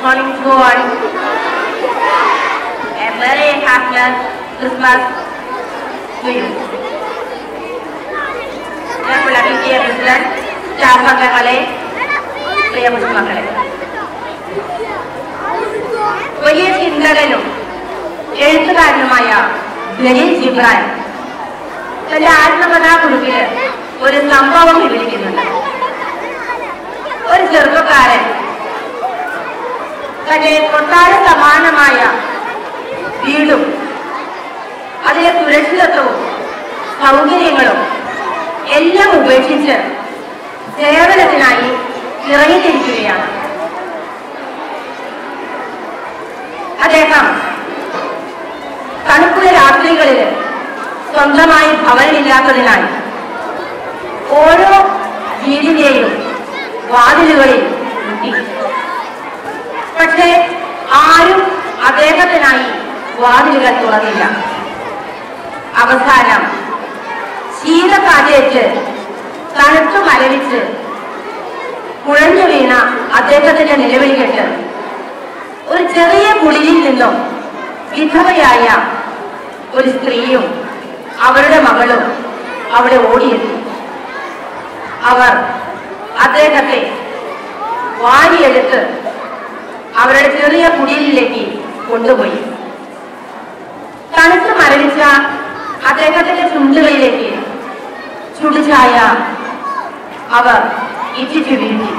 morning to all. A very happy Christmas to you. പ്രിയമുള്ള P T A president staff അംഗങ്ങളെ പ്രിയ കുടുംബങ്ങളെ വലിയ ചിന്തകനും എഴുത്തുകാരനുമായ ഖലീൽ ജിബ്രാൻ തന്റെ ആത്മകഥാകുറിപ്പില് ഒരു സംഭവം വിവരിക്കുന്നുണ്ട് ഒരു ചെറുപ്പക്കാരൻ തന്റെ കൊട്ടാര സമാനമായ വീടും അതിലെ സുരക്ഷിതത്വവും സൗകര്യങ്ങളും എല്ലാം ഉപേക്ഷിച്ച് സേവനത്തിനായി ഇറങ്ങിത്തിരിക്കുകയാണ് അദ്ദേഹം തണുപ്പുള്ള രാത്രികളിൽ സ്വന്തമായി ഭവനമില്ലാത്തതിനാൽ ഓരോ വീടിന്റെയും വാതിലുകളിൽ മുട്ടി പക്ഷേ ആരും അദ്ദേഹത്തിനായി വാതിലുകൾ തുറന്നില്ല അവസാനം ശീതക്കാറ്റേറ്റ് തണുത്തു മരവിച്ച് കുഴഞ്ഞു വീണ അദ്ദേഹത്തിന്റെ നിലവിളി കേട്ട് ഒരു ചെറിയ കുളിരിൽ നിന്നും വിധവയായ ഒരു സ്ത്രീയും അവരുടെ മകളും അവിടെ ഓടിയെത്തി അവർ അദ്ദേഹത്തെ വാരിയെടുത്ത് അവരുടെ ചെറിയ കുടിലിലേക്ക് കൊണ്ടുപോയി തണുത്ത് മരവിച്ച അദ്ദേഹത്തിന്റെ ചുണ്ടുകളിലേക്ക് ചുടുചായ അവർ ഇറ്റിച്ചു വീഴ്ത്തി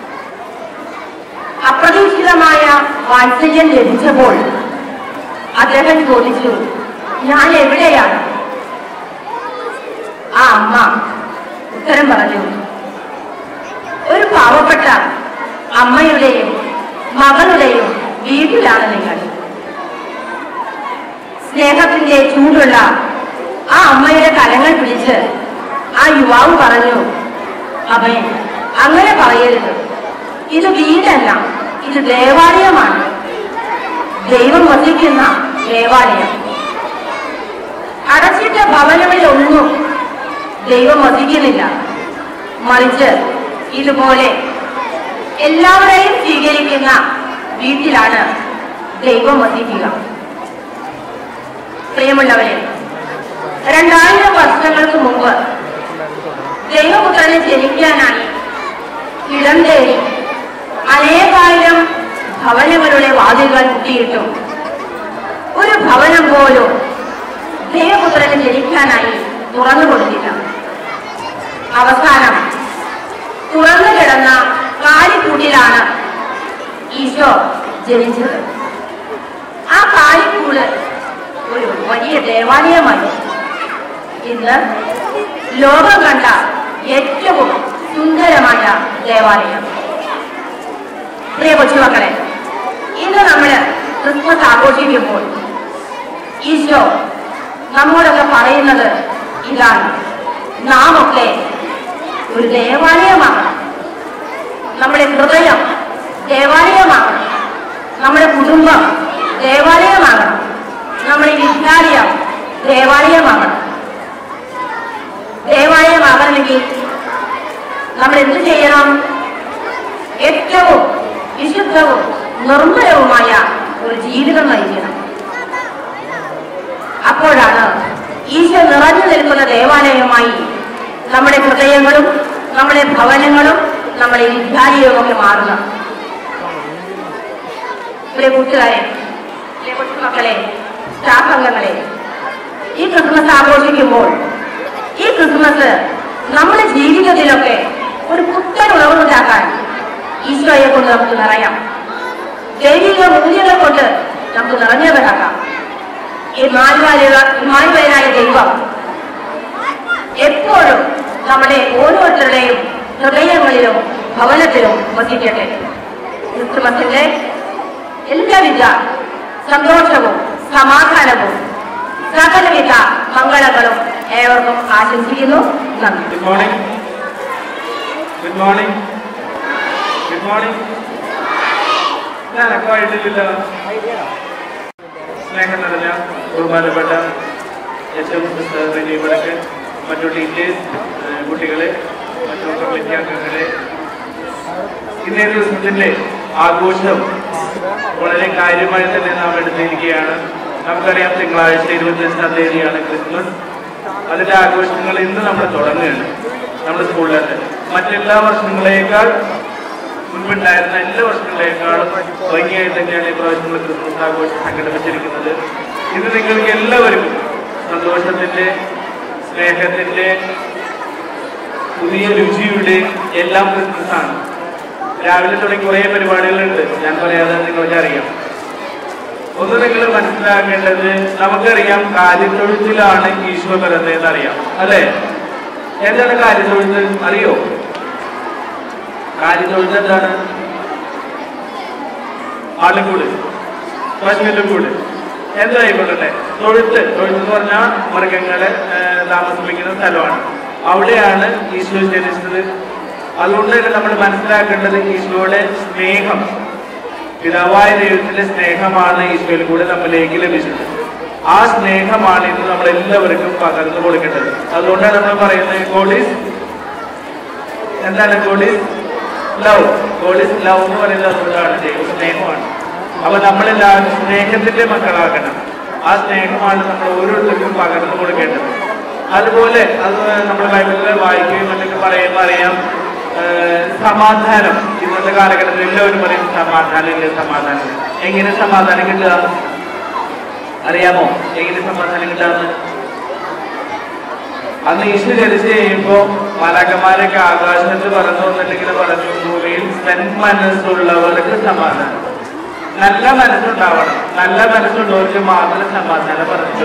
അപ്രതീക്ഷിതമായ വാത്സല്യം ലഭിച്ചപ്പോൾ അദ്ദേഹം ചോദിച്ചു ഞാൻ എവിടെയാണ് ആ അമ്മ ഉത്തരം പറഞ്ഞു ഒരു പാവപ്പെട്ട അമ്മയുടെയും മകളുടെയും വീട്ടിലാണ് നിങ്ങൾ സ്നേഹത്തിന്റെ ചൂടുള്ള ആ അമ്മയുടെ കരങ്ങൾ പിടിച്ച് ആ യുവാവ് പറഞ്ഞു അവൻ അങ്ങനെ പറയരുത് ഇത് വീടല്ല ഇത് ദേവാലയമാണ് ദൈവം വസിക്കുന്ന ദേവാലയം അടച്ചിട്ട ഭവനങ്ങളിലൊന്നും ദൈവം വസിക്കുന്നില്ല മറിച്ച് ഇതുപോലെ എല്ലാവരെയും സ്വീകരിക്കുന്ന വീട്ടിലാണ് ദൈവം വസിക്കുക പ്രിയമുള്ളവരെ രണ്ടായിരം വർഷങ്ങൾക്ക് മുമ്പ് ദൈവപുത്രനെ ജനിക്കാനായി ഇടം തേടി അനേകായിരം ഭവനങ്ങളുടെ വാതിലുകൾ മുട്ടിയിട്ടും ഒരു ഭവനം പോലും ദൈവപുത്രന് ജനിക്കാനായി തുറന്നു കൊടുത്തില്ല അവസാനം തുറന്നു കിടന്ന കാലിക്കൂട്ടിലാണ് ഈശോ ജനിച്ചത് ആ കാലിക്കൂട് ഒരു വലിയ ദേവാലയമായി ഇന്ന് ലോകം കണ്ട ഏറ്റവും സുന്ദരമായ ദേവാലയം പ്രിയ കൊച്ചുമക്കളെ ഇന്ന് നമ്മൾ ക്രിസ്മസ് ആഘോഷിക്കുമ്പോൾ ഈശോ നമ്മോടൊക്കെ പറയുന്നത് ഇതാണ് നാം ഒക്കെ ഒരു ദേവാലയമാകണം നമ്മുടെ ഹൃദയം ദേവാലയമാകണം നമ്മുടെ കുടുംബം ദേവാലയമാകണം നമ്മുടെ വിദ്യാലയം ദേവാലയമാകണം ദേവാലയമാകണമെങ്കിൽ നമ്മൾ എന്ത് ചെയ്യണം ഏറ്റവും വിശുദ്ധവും നിർമ്മലവുമായ ഒരു ജീവിതം നയിക്കണം അപ്പോഴാണ് ഈശോ നിറഞ്ഞു നിൽക്കുന്ന ദേവാലയമായി നമ്മുടെ ഹൃദയങ്ങളും നമ്മുടെ ഭവനങ്ങളും നമ്മുടെ വിദ്യാലയവും ഒക്കെ മാറുക പ്രിയ കൂട്ടുകാരെ പ്രിയ കൊച്ചുമക്കളെ സ്റ്റാഫ് അംഗങ്ങളെ ഈ ക്രിസ്മസ് ആഘോഷിക്കുമ്പോൾ ഈ ക്രിസ്മസ് നമ്മുടെ ജീവിതത്തിലൊക്കെ ഒരു പുത്തൻ ഉണർവുണ്ടാക്കാൻ ഈശോയെ കൊണ്ട് നമുക്ക് നിറയാം ദൈവിക മൂല്യങ്ങൾ കൊണ്ട് നമുക്ക് നിറഞ്ഞവരാകാം ഈ മാൽവാനായ ദൈവം എപ്പോഴും നമ്മുടെ ഓരോരുത്തരുടെയും ഹൃദയങ്ങളിലും ഭവനത്തിലും വസിക്കട്ടെ ക്രിസ്തുമസിന്റെ എല്ലാവിധ സന്തോഷവും സമാധാനവും സകലവിധ മംഗളങ്ങളും ഏവർക്കും ആശംസിക്കുന്നു നന്ദി Good morning. Good morning. Good morning. ഞാൻ അക്കമായിട്ടില്ല സ്നേഹം നിറഞ്ഞ ബഹുമാനപ്പെട്ട എച്ച് സിസ്റ്റർ റെനി വടക്ക് മറ്റു ടീച്ചേഴ്സ് കുട്ടികളെ മറ്റു കമ്മിറ്റി അംഗങ്ങളെ ഇന്നേ ദിവസത്തിൻ്റെ ആഘോഷം വളരെ കാര്യമായി തന്നെ നാം എടുത്തിരിക്കുകയാണ് നമുക്കറിയാം തിങ്കളാഴ്ച ഇരുപത്തിയഞ്ചാം തീയതിയാണ് ക്രിസ്മസ് അതിന്റെ ആഘോഷങ്ങൾ ഇന്ന് നമ്മൾ തുടങ്ങുകയാണ് നമ്മുടെ സ്കൂളിലൊക്കെ മറ്റെല്ലാ വർഷങ്ങളേക്കാൾ മുൻപുണ്ടായിരുന്ന എല്ലാ വർഷങ്ങളേക്കാളും ഭംഗിയായി തന്നെയാണ് ഈ പ്രാവശ്യം നമ്മൾ ക്രിസ്മസ് ആഘോഷം സംഘടിപ്പിച്ചിരിക്കുന്നത് ഇത് നിങ്ങൾക്ക് എല്ലാവർക്കും സന്തോഷത്തിന്റെ സ്നേഹത്തിന്റെ പുതിയ രുചിയുടെ എല്ലാം ക്രിസ്മസ് ആണ് രാവിലെ തുടങ്ങി കുറേ പരിപാടികളുണ്ട് ഞാൻ പറയാതെ നിങ്ങൾക്ക് അറിയാം ഒന്ന് നിങ്ങൾ മനസ്സിലാക്കേണ്ടത് നമുക്കറിയാം കാര്യത്തൊഴുത്തിലാണ് ഈശോ പിറന്നതെന്ന് അറിയാം അല്ലേ എന്താണ് കാര്യത്തൊഴുത്ത് അറിയോ കാര്യത്തൊഴുത്ത് എന്താണ് ആളുകൂട് പശുവിന്റെ കൂട് എന്തായിക്കൊള്ളട്ടെ തൊഴുത്ത് തൊഴുത്ത് എന്ന് പറഞ്ഞാൽ മൃഗങ്ങളെ ഏഹ്, താമസിപ്പിക്കുന്ന സ്ഥലമാണ് അവിടെയാണ് ഈശോ ജനിച്ചത് അതുകൊണ്ട് തന്നെ നമ്മൾ മനസ്സിലാക്കേണ്ടത് ഈശോയുടെ സ്നേഹം പിതാവായ ദൈവത്തിന്റെ സ്നേഹമാണ് ഈശോയിൽ കൂടെ നമ്മിലേക്ക് ലഭിച്ചത് ആ സ്നേഹമാണ് ഇന്ന് നമ്മൾ എല്ലാവർക്കും പകർന്നു കൊടുക്കേണ്ടത് അതുകൊണ്ടാണ് നമ്മൾ പറയുന്നത് ഗോഡീസ് എന്താണ് ഗോഡീസ് ലവ് ഗോഡീസ് ലവ് എന്ന് പറയുന്നത് അതുകൊണ്ടാണ് ദൈവ സ്നേഹമാണ് അപ്പൊ നമ്മളെല്ലാവരും സ്നേഹത്തിന്റെ മക്കളാക്കണം ആ സ്നേഹമാണ് നമ്മൾ ഓരോരുത്തർക്കും പകർന്നു കൊടുക്കേണ്ടത് അതുപോലെ അത് നമ്മൾ ബൈബിളിൽ വായിക്കുകയും മറ്റൊക്കെ പറയുമ്പോൾ അറിയാം ആ, സമാധാനം ഇന്നത്തെ കാലഘട്ടത്തിൽ എല്ലാവരും പറയും സമാധാനം ഇല്ല സമാധാനം ഇല്ല. എങ്ങനെ സമാധാനം കിട്ടുക അറിയാമോ എങ്ങനെ സമാധാനം കിട്ടാന്ന് അന്ന് ഈശോ ജനിച്ചു കഴിയുമ്പോ മലകന്മാരൊക്കെ ആകാശത്ത് പറന്നു വന്നിട്ടിങ്ങനെ പറഞ്ഞു ഭൂമിയിൽ സന്മനസ്സുള്ളവർക്ക് സമാധാനം നല്ല മനസ്സുണ്ടാവണം നല്ല മനസ്സുള്ളവർക്ക് മാത്രം സമാധാനം പറഞ്ഞു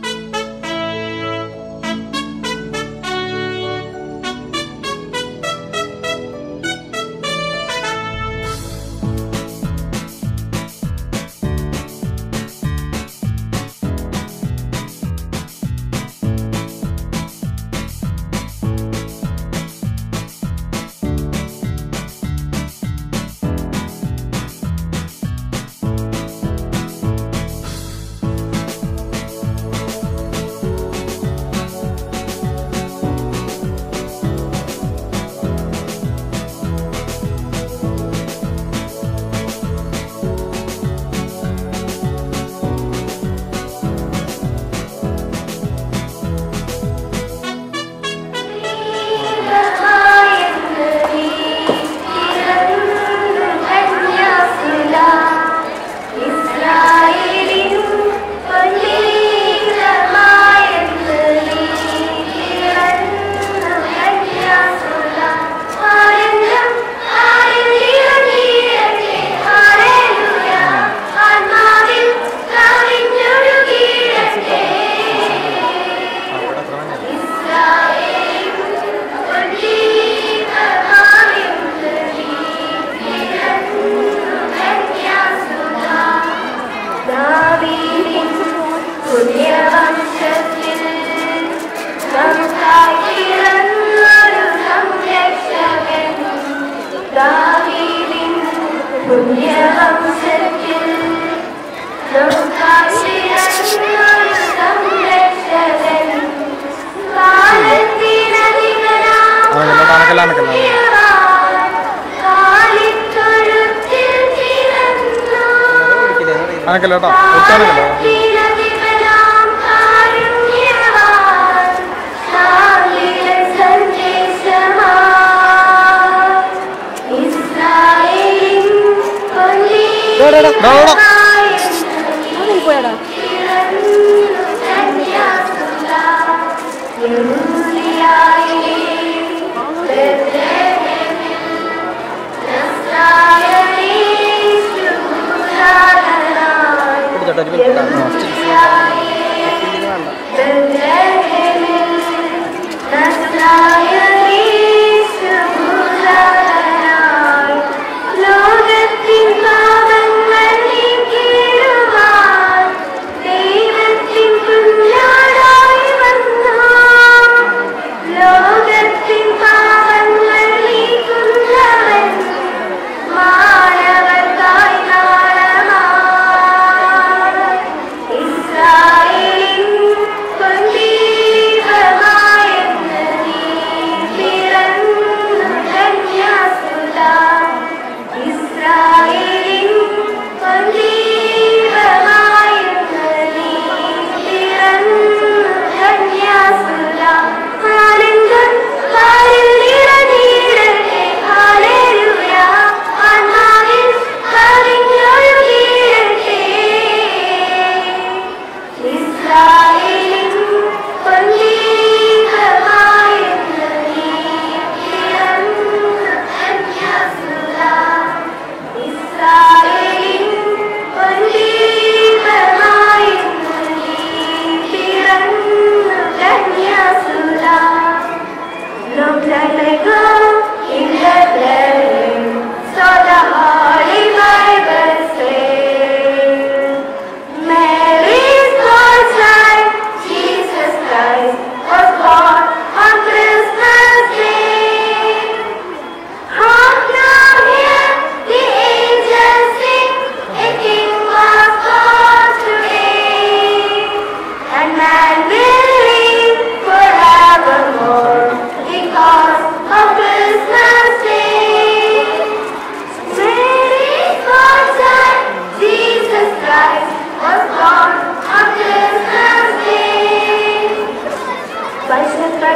പുണ്യവംശത്തിൽ നമുക്കായി പിറന്നൊരു സംരക്ഷകൻ ദാവീദിൻ പുണ്യവംശത്തിൽ നമുക്കായി പിറന്നൊരു സംരക്ഷകൻ കാലത്തിനധികനാം അണക്കല്ല, അണക്കല്ല, അണക്കല്ല. കാലിത്തൊഴുത്തിൽ പിറന്നു അനക്കല്ല കേട്ടോ ഒറ്റണക്കല്ലോ ലോകത്തിൻ പാപങ്ങൾ നീക്കിടുവാൻ ദൈവത്തിൻ കുഞ്ഞാടായി വന്നു ലോകത്തിൻ പാപങ്ങൾ നീക്കുന്നവൻ മാനവർക്കായി നാളമാണ് ഇസ്രായേലിൻ കൊണ്ടീപമായെന്ന് നീ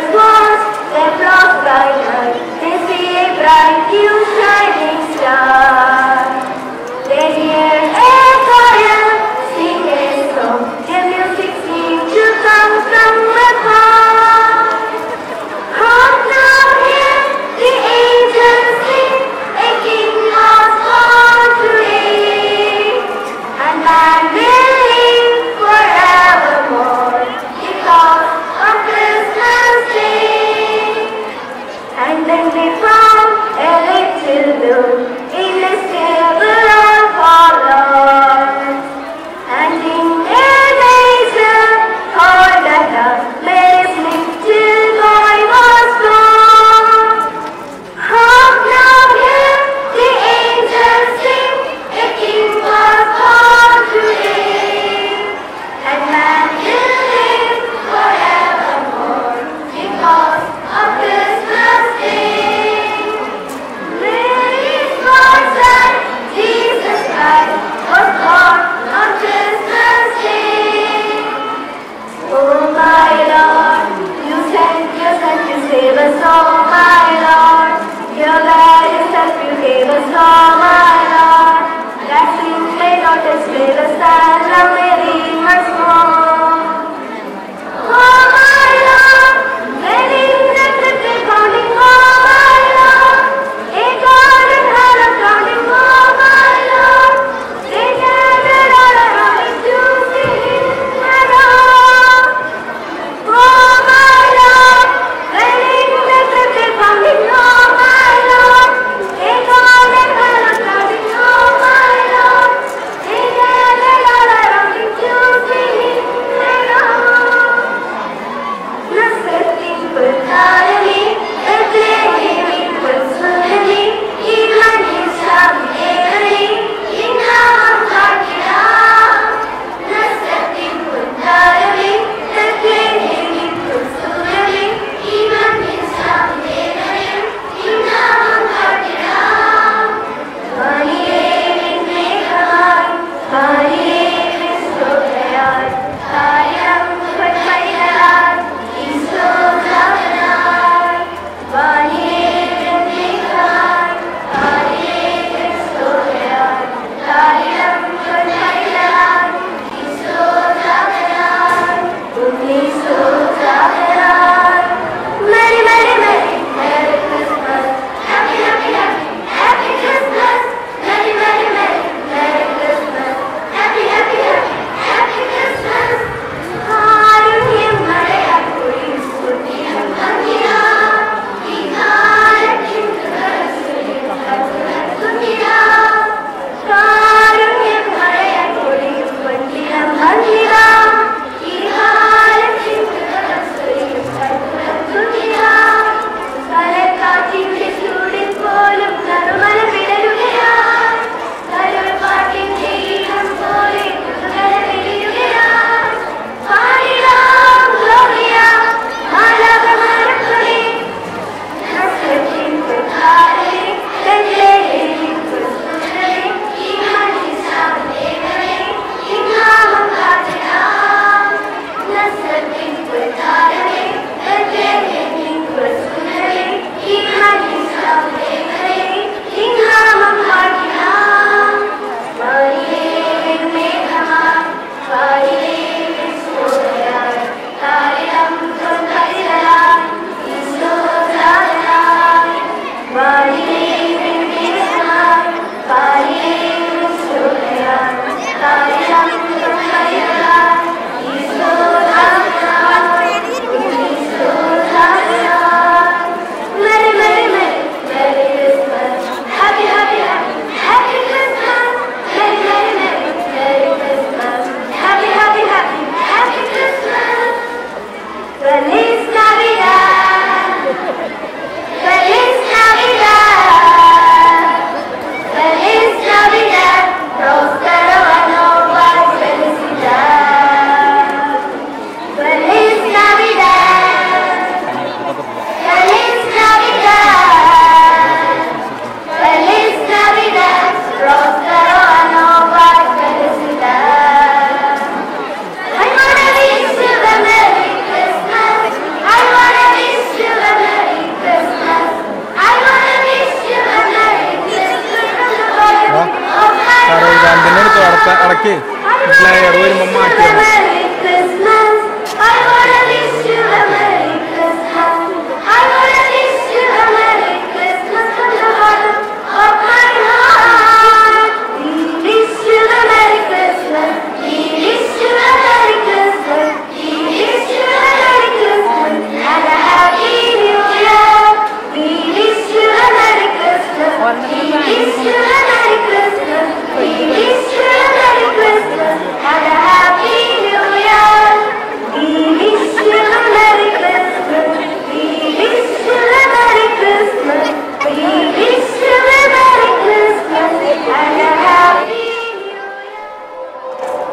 shepherds lost their flock by night. They see a bright new shining star. They hear a choir sing a song. Their music seems to come from afar. Hark now, hear the angels sing. A king was born today, and man will live forevermore because on Christmas Day. എനിക്ക് player വരുമ്പോൾ മാറ്റി തരണം. Merry Christmas. I wanna wish you a Merry Christmas. I wanna wish you a Merry Christmas from the bottom of my heart. We wish you a Merry Christmas. We wish you a Merry Christmas. We wish you a Merry Christmas and a Happy New Year. We wish you a Merry Christmas. We wish you a Merry Christmas. We wish you a Merry Christmas and a Happy New Year. We wish you a Merry Christmas. We wish you a Merry Christmas. We wish you a Merry Christmas and a Happy New Year.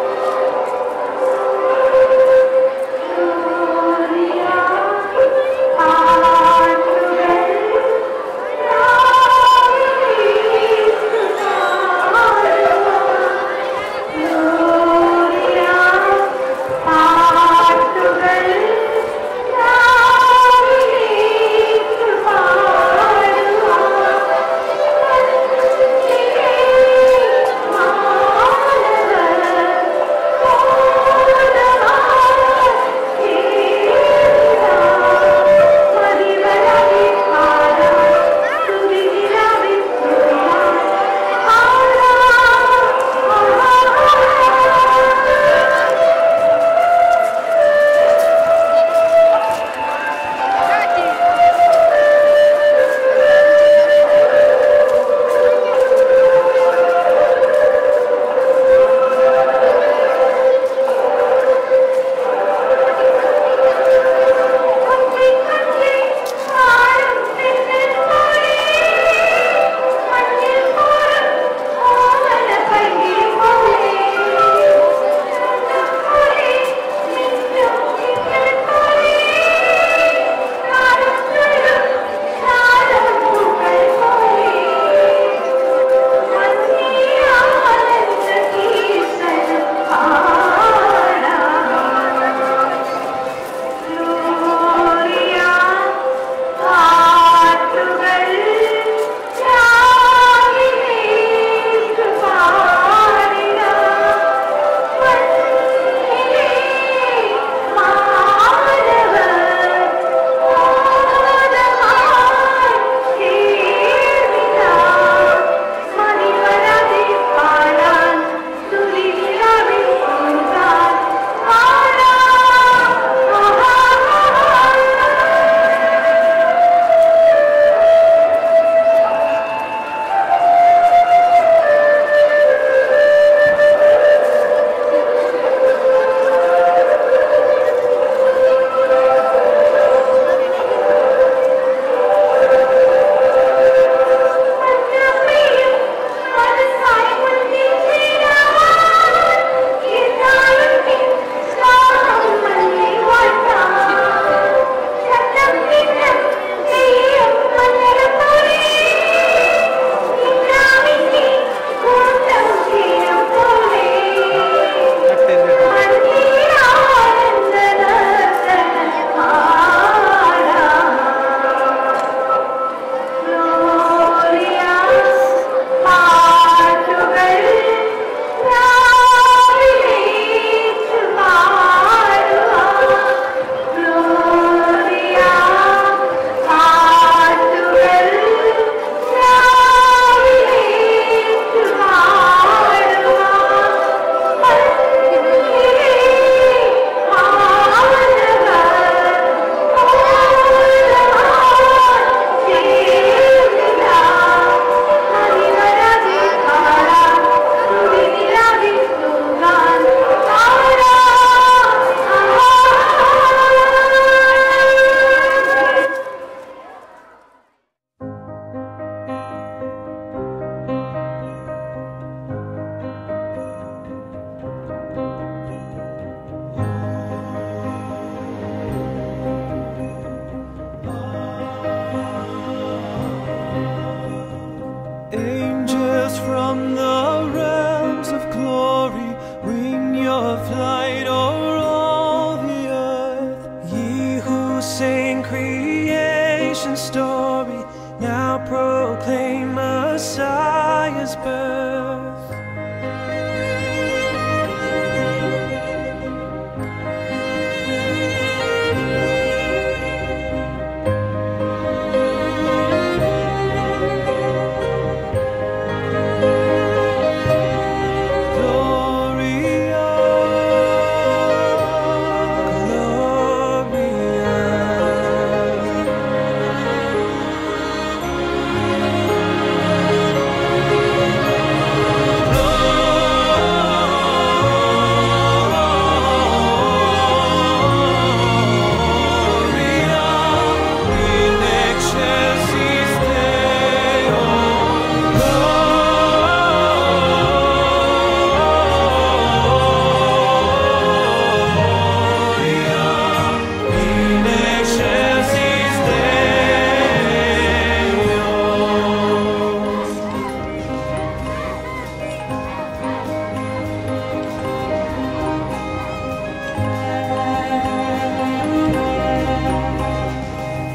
Angels from the realms of glory, wing your flight o'er all the earth. Ye who sing creation's story, now proclaim Messiah's birth.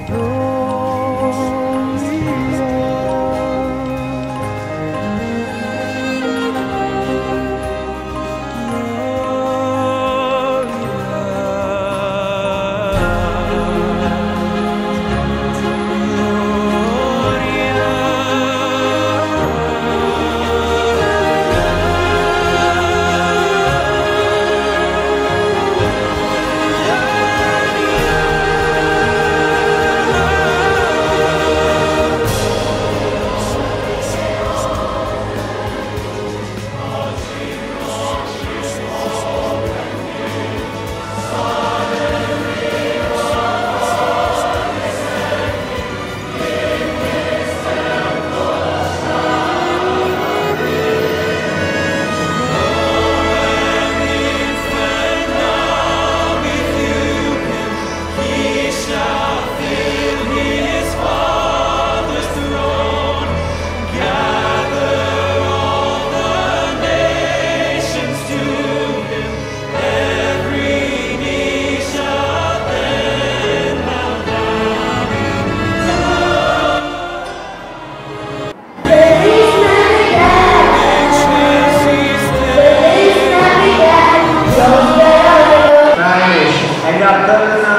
Spanish. അതിന്റെ അർത്ഥം എന്താ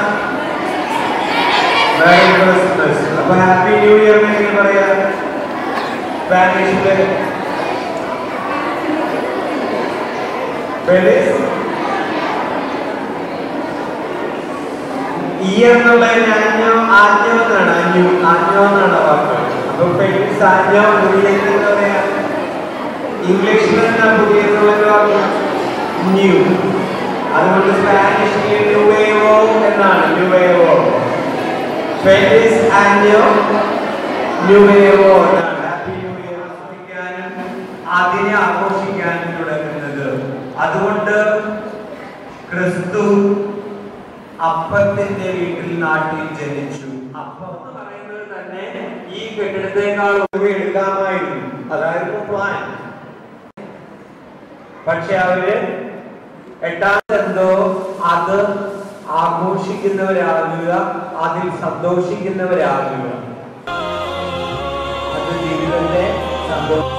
merry Christmas അപ്പൊ happy new year എങ്ങനെ പറയാ സ്പാനിഷില് Felis ഈ എന്നുള്ളതിന് അഞ്ഞോ ആഞ്ഞോ എന്നാണ് അഞ്ഞു ആഞ്ഞോ എന്നാണ് വാക്ക് അപ്പൊ ഫെലിസ് ആഞ്ഞോ പുതിയ എന്താ പറയാ ഇംഗ്ലീഷിൽ എന്താ പുതിയ എന്നുള്ളൊരു വാക്ക് ന്യൂ അതുകൊണ്ട് സ്പാനിഷിൽ ന്യൂവേവോ എന്നാണ് ന്യൂവേവോ ഫെലിസ് ആന്റോ ന്യൂവേവോ എന്നാണ് ഹാപ്പി ന്യൂ ഇയർ ആസ്വദിക്കാനും അതിനെ ആഘോഷിക്കാനും തുടങ്ങുന്നത് അതുകൊണ്ട് ക്രിസ്തു അപ്പത്തിന്റെ വീട്ടിൽ നാട്ടിൽ ജനിച്ചു അപ്പം എന്ന് പറയുന്നത് തന്നെ ഈ കെട്ടിടത്തെക്കാൾ ഒഴിവ് എടുക്കാമായിരുന്നു അതായിരുന്നു പ്ലാൻ പക്ഷെ അവര് എട്ടാമതെന്തോ അത് ആഘോഷിക്കുന്നവരാകുക അതിൽ സന്തോഷിക്കുന്നവരാകുക അത് ജീവിതത്തെ സന്തോഷം